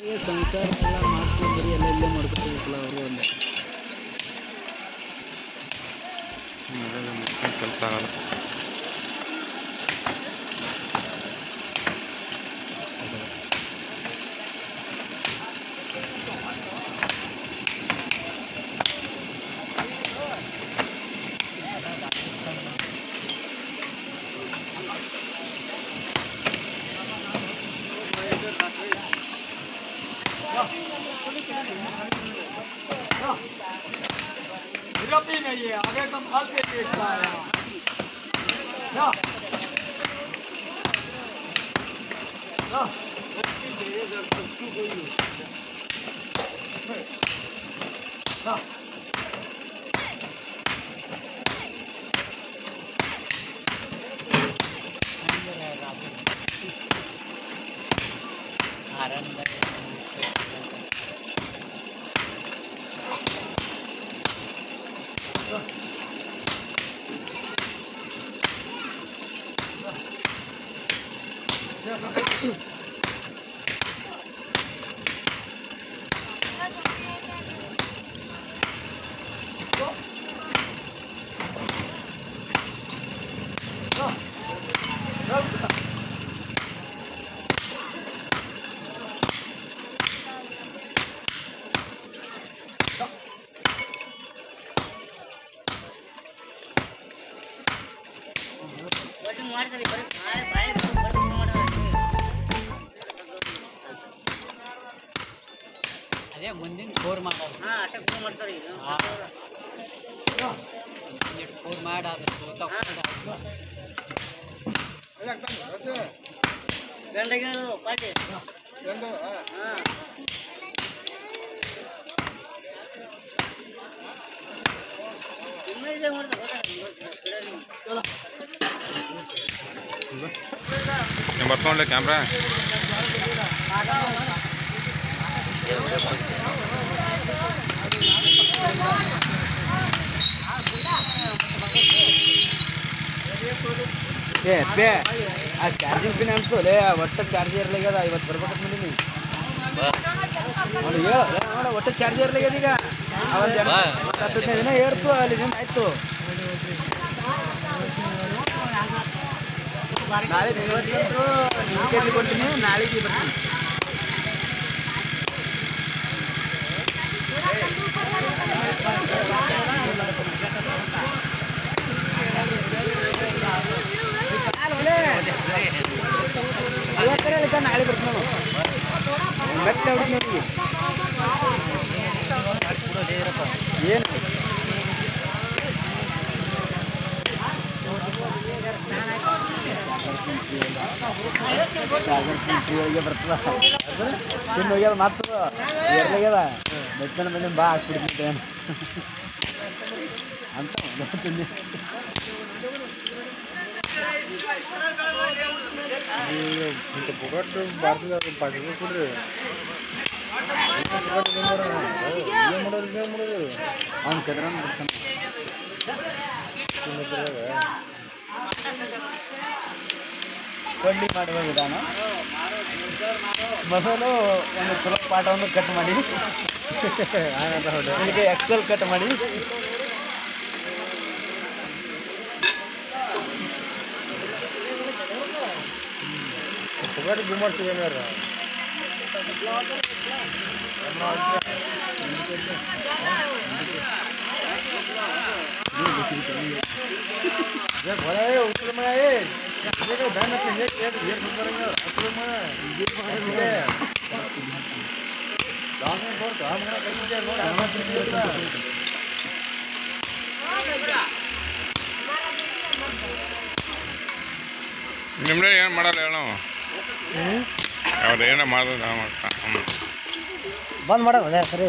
ಸಂಸಾರ ಎಲ್ಲ ಮಾಡ್ಕೊಂಡು ಬರೀ ಎಲ್ಲ ಇಲ್ಲೇ ಮಾಡ್ಕೊತಿರ್ಬೇಕಲ್ಲ ಅವರು ಒಂದೇ ಕೆಲಸ ಆಗಲ್ಲ विरोधी नहीं है आगे तुम फल के देखता है जा जा जा ಅದೇ ಮುಂದಿನ ಕೋರ್ ಮಾಡೋದು ಕೋರ್ ಮಾಡಿ ಅದು ತಗೊಂಡು నేను పట్టుకోండి కెమెరా ಏ ಬೇ ಆ ಚಾರ್ಜಿಂಗ್ ಪಿನ್ ಅನ್ಸೋಲೆ ಒಟ್ಟು ಚಾರ್ಜ್ ಇರ್ಲಾಗ್ಯದ ಇವತ್ತು ಬರ್ಬೇಕಂತ ಬಂದೀನಿ ನೋಡಿ ಹೇಳ ನೋಡ ಒಟ್ಟು ಚಾರ್ಜ್ ಇರ್ಲಾಗ್ಯದ ಈಗ ಅವತ್ತು ಹತ್ತು ಹದಿನೈದು ದಿನ ಏರ್ತು ಅಲ್ಲಿ ದಿನ ಆಯ್ತು ನಾಳೆ ಇವತ್ತು ನೀರು ಕೊಡ್ತೀನಿ ನಾಳೆಗೆ ಬರ್ತೀನಿ ಇವತ್ತೇ ಅದಕ್ಕೆ ನಾಳೆ ಬರ್ತೀನಿ ನಾನು ಮತ್ತೆ ಹೊಡಿತೀನಿ ಅವ್ನಿಗೆ. ಏನು ಒಳಗೆ ಬರ್ತದ ತಿನ್ನು ಹೋಗ್ಯದ ಮಾತದ ಎರ್ಲಾಗ್ಯದ ಬೆಟ್ಟನ ಬಂದು ಬಾ ಹಾಕ್ಬಿಡ್ತೀನಿ ಅಂತ ಗೊತ್ತಿಲ್ಲ ಇಂಥ ಪುಗಟ್ಟು ಭಾರತದ ಪಾಕಿಸ್ತಾನ ಕೊಡ್ರಿ ಏನು ಮಾಡೋದು ಏನು ಮಾಡೋದು ಅವ್ನು ಕದ್ರ ಬರ್ತಾನೆ ಕೊಂಡಿ ಮಾಡುವ ವಿಧಾನ ಮಸಾಲು ಒಂದು ಚಲೋ ಪಾಠವನ್ನು ಕಟ್ ಮಾಡಿ ಇದಕ್ಕೆ ಎಕ್ಸೆಲ್ ಕಟ್ ಮಾಡಿ ಪುಗಟ್ಟು ಗುಮ್ಮರ್ಸಿ ಏನಾರ ಉತ್ತರ ಮನೆ ಬ್ಯಾನ್ ಹೇಗೆ ಏನು ಬರಂಗ ಉತ್ತರ ಮನೆ ನೋಡ್ತಾ ನೋಡಿ ನಿಮ್ಮದೇ ಏನು ಮಾಡಲ್ಲ ಹೇಳು ಅವ್ರು ಏನೋ ಮಾಡೋದು ನಾವು ಮಾಡ್ತಾ ಹ್ಞೂ ಬಂದ್ ಮಾಡೋದ ಸರಿ